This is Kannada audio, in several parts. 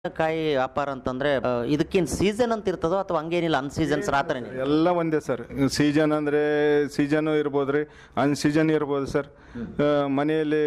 ಕಾಯಿ ವ್ಯಾಪಾರ ಅಂತಂದ್ರೆ ಆ, ಇದಕ್ಕೇನ್ ಸೀಸನ್ ಅಂತ ಇರ್ತದೋ ಅಥವಾ ಹಂಗೇನಿಲ್ಲ ಅನ್ ಸೀಸನ್ಸ್ ಆತರ ಎಲ್ಲ ಒಂದೇ ಸರ್ ಸೀಸನ್ ಅಂದರೆ ಸೀಸನು ಇರ್ಬೋದು ರೀ ಅನ್ ಸೀಸನ್ ಇರ್ಬೋದು ಸರ್ ಆ, ಮನೆಯಲ್ಲಿ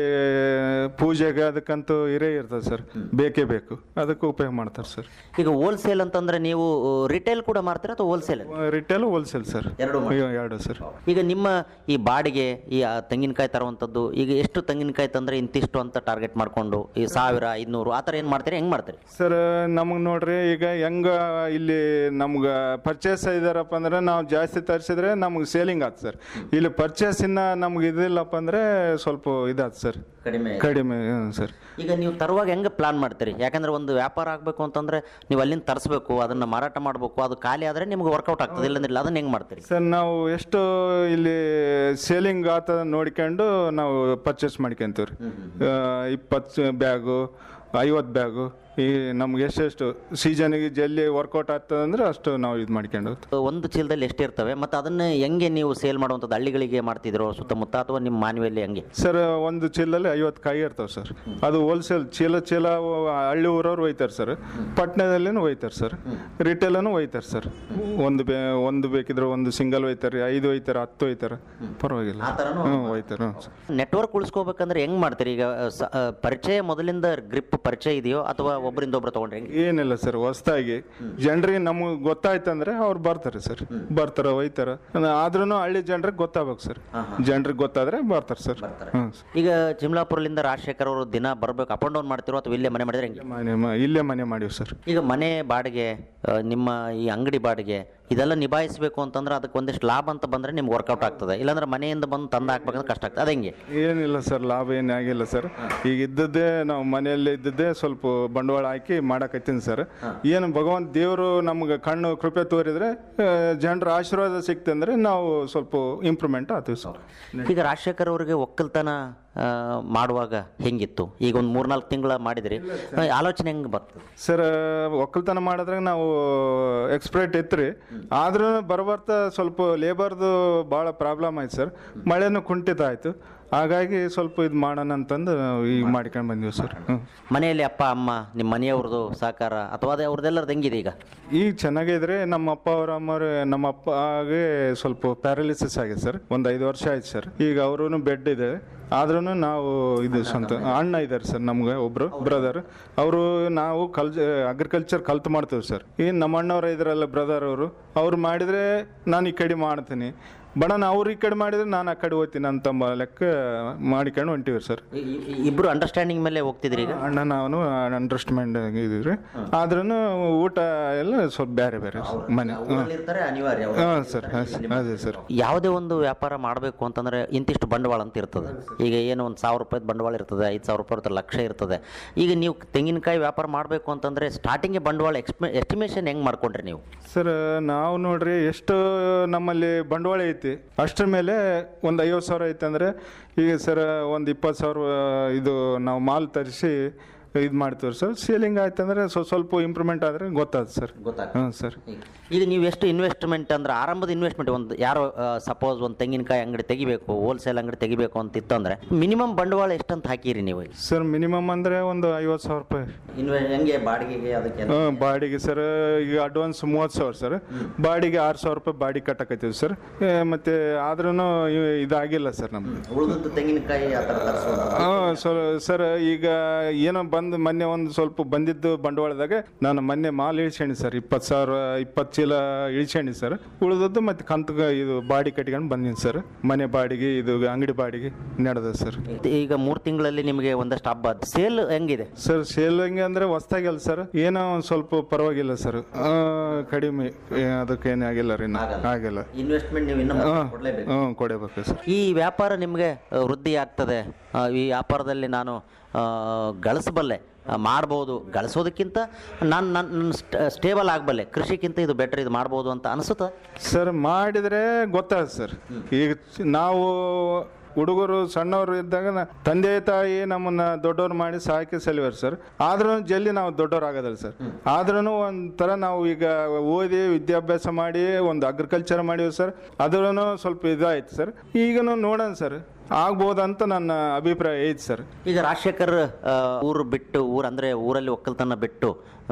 ಪೂಜೆಗೆ ಅದಕ್ಕಂತೂ ಇರೇ ಇರ್ತದೆ ಸರ್ ಬೇಕೇ ಬೇಕು ಅದಕ್ಕೆ ಉಪಯೋಗ ಮಾಡ್ತಾರೆ ಸರ್ ಈಗ ಹೋಲ್ಸೇಲ್ ಅಂತಂದ್ರೆ ನೀವು ರಿಟೇಲ್ ಕೂಡ ಮಾರ್ತೀರಾ ಅಥವಾ ಹೋಲ್ಸೇಲ್ ರಿಟೇಲ್ ಹೋಲ್ಸೇಲ್ ಸರ್ ಎರಡು ಎರಡು ಸರ್ ಈಗ ನಿಮ್ಮ ಈ ಬಾಡಿಗೆ ಈ ಆ ತೆಂಗಿನಕಾಯಿ ತರುವಂಥದ್ದು ಈಗ ಎಷ್ಟು ತೆಂಗಿನಕಾಯಿ ತಂದ್ರೆ ಇಂತಿಷ್ಟು ಅಂತ ಟಾರ್ಗೆಟ್ ಮಾಡ್ಕೊಂಡು ಈ ಸಾವಿರ ಐದ್ನೂರು ಆ ಥರ ಏನು ಮಾಡ್ತೀರಿ ಹೆಂಗ್ ಮಾಡ್ತೀರಿ ಸರ್ ನಮಗೆ ನೋಡ್ರಿ ಈಗ ಹೆಂಗ ಇಲ್ಲಿ ನಮ್ಗೆ ಪರ್ಚೇಸ್ ಇದಾರಪ್ಪ ಅಂದ್ರೆ ನಾವು ಜಾಸ್ತಿ ತರಿಸಿದ್ರೆ ನಮ್ಗೆ ಸೇಲಿಂಗ್ ಆಯ್ತು ಸರ್ ಇಲ್ಲಿ ಪರ್ಚೇಸ್ ಇನ್ನ ನಮ್ಗೆ ಇದಿಲ್ಲಪ್ಪ ಅಂದ್ರೆ ಸ್ವಲ್ಪ ಇದಾತ್ ಸರ್ ಕಡಿಮೆ ಕಡಿಮೆ ಹ್ಮ್ ಸರ್ ಈಗ ನೀವು ತರುವಾಗ ಹೆಂಗೆ ಪ್ಲಾನ್ ಮಾಡ್ತೀರಿ ಯಾಕಂದ್ರೆ ಒಂದು ವ್ಯಾಪಾರ ಆಗಬೇಕು ಅಂತಂದ್ರೆ ನೀವು ಅಲ್ಲಿಂದ ತರಿಸ್ಬೇಕು ಅದನ್ನ ಮಾರಾಟ ಮಾಡಬೇಕು ಅದು ಖಾಲಿ ಆದರೆ ನಿಮ್ಗೆ ವರ್ಕೌಟ್ ಆಗ್ತದೆ ಇಲ್ಲಂದ್ರೆ ಅದನ್ನ ಹೆಂಗೆ ಮಾಡ್ತೀರಿ ಸರ್ ನಾವು ಎಷ್ಟು ಇಲ್ಲಿ ಸೇಲಿಂಗ್ ಆತ ನೋಡ್ಕೊಂಡು ನಾವು ಪರ್ಚೇಸ್ ಮಾಡ್ಕೊಂತೀವಿ ರೀ ಇಪ್ಪತ್ತು ಬ್ಯಾಗು ಐವತ್ತು ಬ್ಯಾಗು ಈ ನಮ್ಗೆ ಎಷ್ಟೆಷ್ಟು ಸೀಸನ್ಗೆ ಜಲ್ದಿ ವರ್ಕೌಟ್ ಆಗ್ತದೆ ಅಂದ್ರೆ ಅಷ್ಟು ನಾವು ಇದು ಮಾಡ್ಕೊಂಡು ಹೋಗ್ತೀವಿ. ಒಂದು ಚೀಲದಲ್ಲಿ ಎಷ್ಟಿರ್ತವೆ ಮತ್ತು ಅದನ್ನ ಹೆಂಗೆ ನೀವು ಸೇಲ್ ಮಾಡುವಂಥದ್ದು ಹಳ್ಳಿಗಳಿಗೆ ಮಾಡ್ತಿದ್ರು ಸುತ್ತಮುತ್ತ ಅಥವಾ ನಿಮ್ಮ ಮಾನವಿಯಲ್ಲಿ ಹೆಂಗೆ ಸರ್ ಒಂದು ಚೀಲದಲ್ಲಿ ಐವತ್ತು ಕಾಯಿ ಇರ್ತಾವೆ ಸರ್ ಅದು ಹೋಲ್ಸೇಲ್ ಚೀಲ ಚೀಲ ಹಳ್ಳಿ ಊರವ್ರು ಒಯ್ತಾರೆ ಸರ್ ಪಟ್ಟಣದಲ್ಲಿನೂ ಒಯ್ತಾರೆ ಸರ್ ರಿಟೇಲನು ಒಯ್ತಾರೆ ಸರ್ ಒಂದು ಬೇ ಒಂದು ಬೇಕಿದ್ರೆ ಒಂದು ಸಿಂಗಲ್ ಒಯ್ತಾರೆ ಐದು ಒಯ್ತಾರೆ ಹತ್ತು ಒಯ್ತಾರೆ ಪರವಾಗಿಲ್ಲ ಆ ಥರನೂ ಹ್ಞೂ ಒಯ್ತಾರೆ ಹ್ಞೂ ಸರ್ ನೆಟ್ವರ್ಕ್ ಉಳಿಸ್ಕೋಬೇಕಂದ್ರೆ ಹೆಂಗ್ ಮಾಡ್ತೀರಿ ಈಗ ಸ- ಆ, ಪರಿಚಯ ಮೊದಲಿಂದ ಗ್ರಿಪ್ ಪರಿಚಯ ಇದೆಯೋ ಅಥವಾ ಒಬ್ಬರಿಂದ ಒಬ್ರು ತಗೊಂಡ್ರೆ ಹೆಂಗೆ ಏನಿಲ್ಲ ಸರ್ ಹೊಸ್ದಾಗಿ ಜನರಿಗೆ ನಮಗೆ ಗೊತ್ತಾಯ್ತಂದ್ರೆ ಅವ್ರು ಬರ್ತಾರೆ ಸರ್ ಬರ್ತಾರ ಒಯ್ತಾರ ಆದ್ರೂ ಹಳ್ಳಿ ಜನರಿಗೆ ಗೊತ್ತಾಗ್ಬೇಕು ಸರ್ ಜನರಿಗೆ ಗೊತ್ತಾದ್ರೆ ಬರ್ತಾರೆ ಸರ್ ಹ್ಞೂ ಸರ್ ಈಗ ಚಿಮ್ಲಾಪುರದಿಂದ ರಾಜಶೇಖರ್ ಅವರು ದಿನ ಬರ್ಬೇಕು ಅಪ್ ಅಂಡ್ ಡೌನ್ ಮಾಡ್ತಿರೋ ಅಥವಾ ಇಲ್ಲೇ ಮನೆ ಮಾಡಿದ್ರೆ ಹೆಂಗೆ ಮನೆ ಮ- ಇಲ್ಲೇ ಮನೆ ಮಾಡೀವಿ ಸರ್ ಈಗ ಮನೆ ಬಾಡಿಗೆ ಆ, ನಿಮ್ಮ ಈ ಅಂಗಡಿ ಬಾಡಿಗೆ ಇದೆಲ್ಲ ನಿಭಾಯಿಸಬೇಕು ಅಂತಂದ್ರೆ ಅದಕ್ಕೆ ಒಂದಿಷ್ಟು ಲಾಭ ಅಂತ ಬಂದ್ರೆ ನಿಮ್ಗೆ ವರ್ಕೌಟ್ ಆಗ್ತದೆ ಇಲ್ಲಾಂದ್ರೆ ಮನೆಯಿಂದ ಬಂದು ತಂದು ಹಾಕ್ಬೇಕಂದ್ರೆ ಕಷ್ಟ ಆಗ್ತದೆ ಅದು ಹೆಂಗೆ ಏನಿಲ್ಲ ಸರ್ ಲಾಭ ಏನು ಆಗಿಲ್ಲ ಸರ್ ಈಗ ಇದ್ದದ್ದೇ ನಾವು ಮನೆಯಲ್ಲಿ ಇದ್ದದ್ದೇ ಸ್ವಲ್ಪ ಬಂಡವಾಳ ಹಾಕಿ ಮಾಡಕತ್ತೀನಿ ಸರ್ ಏನು ಭಗವಂತ ದೇವರು ನಮ್ಗೆ ಕಣ್ಣು ಕೃಪೆ ತೋರಿದ್ರೆ ಜನರ ಆಶೀರ್ವಾದ ಸಿಕ್ತಂದ್ರೆ ನಾವು ಸ್ವಲ್ಪ ಇಂಪ್ರೂವ್ಮೆಂಟ್ ಆಗ್ತೀವಿ ಸರ್ ಈಗ ರಾಜಶೇಖರ್ ಅವರಿಗೆ ಒಕ್ಕಲ್ತನ ಆ, ಮಾಡುವಾಗ ಹೆಂಗಿತ್ತು ಈಗ ಒಂದು ಮೂರ್ನಾಲ್ಕು ತಿಂಗಳ ಮಾಡಿದ್ರಿ ಆ, ಆಲೋಚನೆ ಹೆಂಗೆ ಬರ್ತದೆ ಸರ್ ಒಕ್ಕಲ್ತನ ಮಾಡಿದ್ರೆ ನಾವು ಎಕ್ಸ್ಪರ್ಟ್ ಇತ್ರಿ ಆದ್ರೂ ಬರಬರ್ತಾ ಸ್ವಲ್ಪ ಲೇಬರ್ದು ಭಾಳ ಪ್ರಾಬ್ಲಮ್ ಆಯ್ತು ಸರ್ ಮಳೆನೂ ಕುಂಠಿತ ಆಯಿತು ಹಾಗಾಗಿ ಸ್ವಲ್ಪ ಇದು ಮಾಡೋಣ ಅಂತಂದು ಈಗ ಮಾಡ್ಕೊಂಡು ಬಂದೀವಿ ಸರ್ ಹ್ಞೂ ಮನೆಯಲ್ಲಿ ಅಪ್ಪ ಅಮ್ಮ ನಿಮ್ಮ ಮನೆಯವ್ರದ್ದು ಸಹಕಾರ ಅಥವಾ ಅದೇ ಅವ್ರದ್ದೆಲ್ಲರದ್ದು ಹೆಂಗಿದೆ ಈಗ ಈಗ ಚೆನ್ನಾಗಿದ್ರೆ ನಮ್ಮ ಅಪ್ಪ ಅವರ ಅಮ್ಮರು ನಮ್ಮ ಅಪ್ಪಗೆ ಸ್ವಲ್ಪ ಪ್ಯಾರಾಲಿಸಿಸ್ ಆಗಿದೆ ಸರ್ ಒಂದು ಐದು ವರ್ಷ ಆಯ್ತು ಸರ್ ಈಗ ಅವರು ಬೆಡ್ ಇದೆ ಆದ್ರೂ ನಾವು ಇದು ಸ್ವಂತ ಅಣ್ಣ ಇದ್ದಾರೆ ಸರ್ ನಮ್ಗೆ ಒಬ್ರು ಬ್ರದರ್ ಅವರು ನಾವು ಕಲ್ ಅಗ್ರಿಕಲ್ಚರ್ ಕಲ್ತು ಮಾಡ್ತೇವೆ ಸರ್ ಈ ನಮ್ಮ ಅಣ್ಣವ್ರು ಇದ್ರಲ್ಲ ಬ್ರದರ್ ಅವರು ಅವ್ರು ಮಾಡಿದ್ರೆ ನಾನು ಈ ಕಡೆ ಮಾಡ್ತೀನಿ ಬಡನ ಅವ್ರು ಈ ಕಡೆ ಮಾಡಿದ್ರೆ ನಾನು ಆ ಕಡೆ ಹೋಗ್ತೀನಿ ಅಂತ ಲೆಕ್ಕ ಮಾಡಿಕೊಂಡು ಹೊಂಟಿವಿ ಸರ್ ಇ- ಇ- ಇಬ್ರು ಅಂಡರ್ಸ್ಟ್ಯಾಂಡಿಂಗ್ ಮೇಲೆ ಹೋಗ್ತಿದ್ರಿ ಈಗ ಅಣ್ಣ ನಾವು ಅಂಡರ್ಸ್ಟ್ಯಾಂಡ್ ಇದೀವಿ ಆದ್ರೂ ಊಟ ಎಲ್ಲ ಸ್ವಲ್ಪ ಬೇರೆ ಬೇರೆ ಮನೆ ಹಾಂ ಇರ್ತಾರೆ ಅನಿವಾರ್ಯ ಹಾಂ ಸರ್ ಹಾಂ ಸರ್ ಅದೇ ಸರ್ ಯಾವುದೇ ಒಂದು ವ್ಯಾಪಾರ ಮಾಡಬೇಕು ಅಂತಂದ್ರೆ ಇಂತಿಷ್ಟು ಬಂಡವಾಳ ಅಂತ ಇರ್ತದೆ ಈಗ ಏನು ಒಂದು ಸಾವಿರ ರೂಪಾಯಿ ಬಂಡವಾಳ ಇರ್ತದೆ ಐದು ಸಾವಿರ ರೂಪಾಯಿ ಇರ್ತದೆ ಲಕ್ಷ ಇರ್ತದೆ ಈಗ ನೀವು ತೆಂಗಿನಕಾಯಿ ವ್ಯಾಪಾರ ಮಾಡಬೇಕು ಅಂತಂದ್ರೆ ಸ್ಟಾರ್ಟಿಂಗ್ ಬಂಡವಾಳ ಎಕ್ಸ್ಪೆ ಎಸ್ಟಿಮೇಷನ್ ಹೆಂಗ್ ಮಾಡ್ಕೊಂಡ್ರಿ ನೀವು ಸರ್ ನಾವು ನೋಡ್ರಿ ಎಷ್ಟು ನಮ್ಮಲ್ಲಿ ಬಂಡವಾಳ ಐತಿ ಅಷ್ಟ್ರ ಮೇಲೆ ಒಂದು ಐವತ್ತು ಸಾವಿರ ಐತೆ ಅಂದರೆ ಈಗ ಸರ್ ಒಂದು ಇಪ್ಪತ್ತು ಸಾವಿರ ಇದು ನಾವು ಮಾಲ್ ತರಿಸಿ ಇದು ಮಾಡ್ತೀವಿ ಸರ್ ಸೇಲಿಂಗ್ ಆಯ್ತಂದ್ರೆ ಸ್ವಲ್ಪ ಸ್ವಲ್ಪ ಇಂಪ್ರೂವ್ಮೆಂಟ್ ಆದರೆ ಗೊತ್ತಾದ ಸರ್ ಗೊತ್ತಾಗ್ತದೆ. ಹಾಂ ಸರ್ ಈಗ ನೀವು ಎಷ್ಟು ಇನ್ವೆಸ್ಟ್ಮೆಂಟ್ ಅಂದ್ರೆ ಆರಂಭದ ಇನ್ವೆಸ್ಟ್ಮೆಂಟ್ ಒಂದು ಯಾರೋ ಸಪೋಸ್ ಒಂದು ತೆಂಗಿನಕಾಯಿ ಅಂಗಡಿ ತೆಗಿಬೇಕು ಹೋಲ್ಸೇಲ್ ಅಂಗಡಿ ತೆಗಿಬೇಕು ಅಂತ ಇತ್ತಂದ್ರೆ ಮಿನಿಮಮ್ ಬಂಡವಾಳ ಎಷ್ಟಂತ ಹಾಕಿರಿ ನೀವು ಸರ್ ಮಿನಿಮಮ್ ಅಂದರೆ ಒಂದು ಐವತ್ತು ಸಾವಿರ ರೂಪಾಯಿ ಇನ್ವೆ ಹೆಂಗೆ ಬಾಡಿಗೆಗೆ ಅದಕ್ಕೆ ಹಾಂ ಬಾಡಿಗೆ ಸರ್ ಈಗ ಅಡ್ವಾನ್ಸ್ ಮೂವತ್ತು ಸಾವಿರ ಸರ್ ಬಾಡಿಗೆ ಆರು ಸಾವಿರ ರೂಪಾಯಿ ಬಾಡಿಗೆ ಕಟ್ಟಕತ್ತೀವಿ ಸರ್ ಮತ್ತು ಆದ್ರೂ ಇದಾಗಿಲ್ಲ ಸರ್ ನಮ್ಗೆ ಉಳಿದದ್ದು ತೆಂಗಿನಕಾಯಿ ಆ ಥರ ತರಿಸೋದು ಹಾಂ ಸರ್ ಸರ್ ಈಗ ಏನೋ ಬಂದು ಮೊನ್ನೆ ಒಂದು ಸ್ವಲ್ಪ ಬಂದಿದ್ದು ಬಂಡವಾಳದಾಗ ನಾನು ಮೊನ್ನೆ ಮಾಲ್ ಇಳಿಸ್ಕೊಂಡಿ ಸರ್ ಇಪ್ಪತ್ತು ಸಾವಿರ ಇಪ್ಪತ್ತು ಚೀಲ ಇಳಿಸ್ಕೊಂಡಿ ಸರ್ ಉಳಿದದ್ದು ಮತ್ತೆ ಕಂತು ಇದು ಬಾಡಿ ಕಟ್ಕೊಂಡು ಬಂದೀನಿ ಸರ್ ಮನೆ ಬಾಡಿಗೆ ಇದು ಅಂಗಡಿ ಬಾಡಿಗೆ ನಡೆದ ಸರ್ ಈಗ ಮೂರು ತಿಂಗಳಲ್ಲಿ ನಿಮಗೆ ಒಂದಷ್ಟು ಹಬ್ಬ ಸೇಲ್ ಹೆಂಗಿದೆ ಸರ್ ಸೇಲ್ ಹೆಂಗೆ ಅಂದರೆ ಹೊಸ್ದಾಗಲ್ಲ ಸರ್ ಏನೋ ಒಂದು ಸ್ವಲ್ಪ ಪರವಾಗಿಲ್ಲ ಸರ್ ಆ, ಕಡಿಮೆ ಏ, ಅದಕ್ಕೇನು ಆಗಿಲ್ಲ ರೀ ಇನ್ನು. ಆಗಿಲ್ಲ ಇನ್ವೆಸ್ಟ್ಮೆಂಟ್ ನೀವು ಇನ್ನೂ ಹಾಂ ಕೊಡಲೇಬೇಕು ಹ್ಞೂ ಕೊಡಬೇಕು ಸರ್ ಈ ವ್ಯಾಪಾರ ನಿಮಗೆ ಆ, ವೃದ್ಧಿ ಆಗ್ತದೆ ಆ, ಈ ವ್ಯಾಪಾರದಲ್ಲಿ ನಾನು ಆ, ಗಳಿಸಬಲ್ಲೆ ಆ, ಮಾಡ್ಬೋದು ಗಳಿಸೋದಕ್ಕಿಂತ ನಾನು ನನ್ನ ಸ್ಟೇಬಲ್ ಆಗಬಲ್ಲೆ ಕೃಷಿಕ್ಕಿಂತ ಇದು ಬೆಟರ್ ಇದು ಮಾಡ್ಬೋದು ಅಂತ ಅನಿಸುತ್ತೆ ಸರ್ ಮಾಡಿದ್ರೆ ಗೊತ್ತಾಗುತ್ತೆ ಸರ್ ಈಗ ಚ- ನಾವು ಹುಡುಗರು ಸಣ್ಣವರು ಇದ್ದಾಗ ನ- ತಂದೆ ತಾಯಿ ನಮ್ಮನ್ನ ದೊಡ್ಡವ್ರು ಮಾಡಿ ಸಾಕಿ ಸಲಿವಾರ ಸರ್ ಆದ್ರೂ ಜಲ್ದಿ ನಾವು ದೊಡ್ಡವ್ರು ಆಗೋದಲ್ಲ ಸರ್ ಆದ್ರೂ ಒಂಥರ ನಾವು ಈಗ ಓದಿ ವಿದ್ಯಾಭ್ಯಾಸ ಮಾಡಿ ಒಂದು ಅಗ್ರಿಕಲ್ಚರ್ ಮಾಡೀವಿ ಸರ್ ಅದ್ರೂ ಸ್ವಲ್ಪ ಇದಾಯ್ತು ಸರ್ ಈಗನು ನೋಡೋಣ ಸರ್ ಆಗ್ಬೋದಂತ ನನ್ನ ಅಭಿಪ್ರಾಯ ಐತೆ ಸರ್ ಈಗ ರಾಜಶೇಖರ್ ಆ, ಊರು ಬಿಟ್ಟು ಊರು ಅಂದರೆ ಊರಲ್ಲಿ ಒಕ್ಕಲ್ತನ ಬಿಟ್ಟು